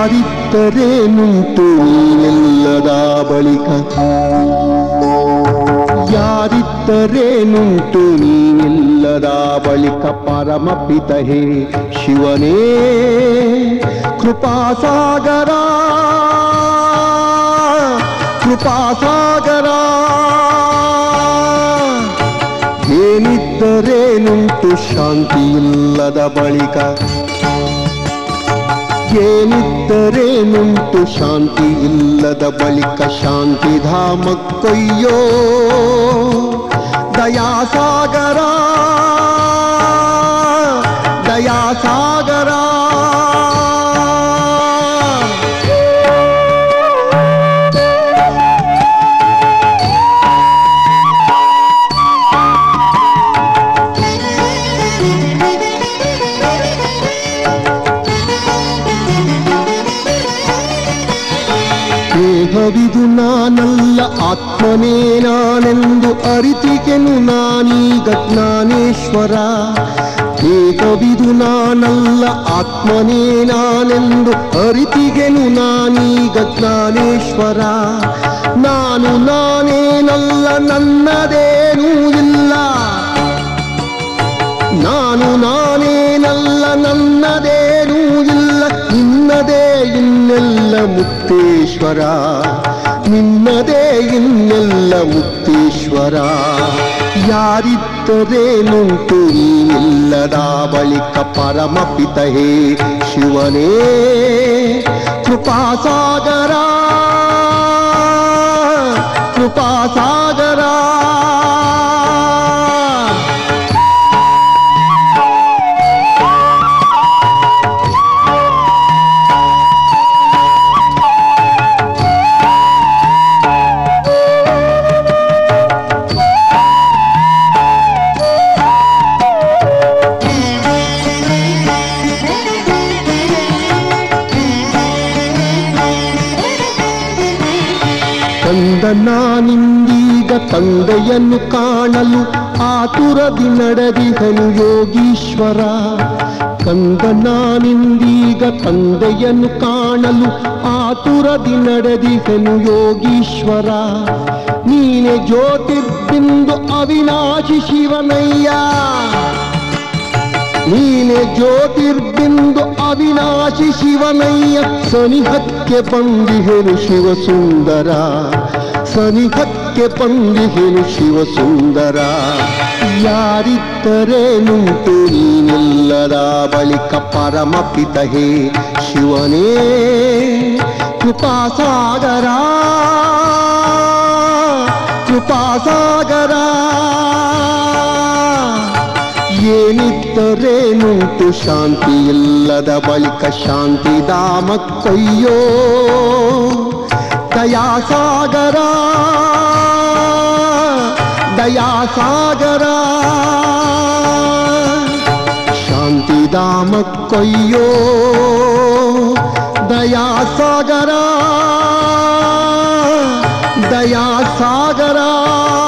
ಯಾರಿದ್ದರೇನುಂಟು ನೀನೆಲ್ಲದ ಬಳಿಕ ಯಾರಿದ್ದರೇನುಂಟು ನೀನೆಲ್ಲದ ಬಳಿಕ ಪರಮಪಿತ ಹೇ ಶಿವನೇ ಕೃಪಾಸಾಗರ ಕೃಪಾಸಾಗರ ಏನಿದ್ದರೇನುಂಟು ಶಾಂತಿಯಿಲ್ಲದ ಬಳಿಕ ಏನಿದ್ದರೇನುಂಟು ಶಾಂತಿ ಇಲ್ಲದ ಬಳಿಕ ಶಾಂತಿಧಾಮ ಕೊಯ್ಯೋ ದಯಾಸಾಗರ ದಯಾಸಾಗರ ದೇಹವಿದು ನಾನಲ್ಲ ಆತ್ಮನೇ ನಾನೆಂದು ಅರಿತಿಗೆನು ನಾನೀಗ ಜ್ಞಾನೇಶ್ವರ ದೇಹವಿದು ನಾನಲ್ಲ ಆತ್ಮನೇ ನಾನೆಂದು ಅರಿತಿಗೆನು ನಾನೀಗ ಜ್ಞಾನೇಶ್ವರ ನಾನು ನಾನೇನಲ್ಲ ನನ್ನದೇನೂ ಇಲ್ಲ ನಾನು ನಾನೇನಲ್ಲ ನನ್ನದೇನೂ ಇಲ್ಲ ನಿನ್ನದೇ ಇನ್ನೆಲ್ಲ ಮುಕ್ತೇಶ್ವರ ನಿನ್ನದೇ ಇನ್ನೆಲ್ಲ ಮುಕ್ತೇಶ್ವರ ಯಾರಿದ್ದರೇನುಂಟು ನೀನಿಲ್ಲದ ಬಳಿಕ ಪರಮಪಿತ ಹೇ ಶಿವನೇ ಕೃಪಾಸಾಗರ ಕೃಪಾಸಾಗರ ತಂದ ನಾನಿಂದೀಗ ತಂದೆಯನ್ನು ಕಾಣಲು ಆತುರದಿ ನಡೆದಿಹನು ಯೋಗೀಶ್ವರ ಕಂದ ನಾನಿಂದೀಗ ತಂದೆಯನ್ನು ಕಾಣಲು ಆತುರದಿ ನಡೆದಿಹನು ಯೋಗೀಶ್ವರ ನೀನೆ ಜ್ಯೋತಿರ್ಬಿಂದು ಅವಿನಾಶಿ ಶಿವನಯ್ಯ ನೀನೆ ಜ್ಯೋತಿರ್ಬಿಂದು ಅವಿನಾಶಿ ಶಿವನಯ್ಯ ಸನಿಹಕ್ಕೆ ಬಂದಿಹೆನು ಶಿವಸುಂದರ ಸನಿಹಕ್ಕೆ ಬಂದಿಹೆನು ಶಿವಸುಂದರ ಯಾರಿದ್ದರೇನುಂಟು ನೀನೆಲ್ಲದ ಬಳಿಕ ಪರಮಪಿತ ಹೇ ಶಿವನೇ ಕೃಪಾಸಾಗರ ಕೃಪಾಸಾಗರ ಏನಿದ್ದರೇನುಂಟು ಶಾಂತಿ ಇಲ್ಲದ ಬಳಿಕ ಶಾಂತಿಧಾಮ ಕೊಯ್ಯೋ ದಯಾಸಾಗರ ದಯಾಸಾಗರ ಶಾಂತಿಧಾಮ ಕೊಯ್ಯೋ ದಯಾಸಾಗರ ದಯಾಸಾಗರ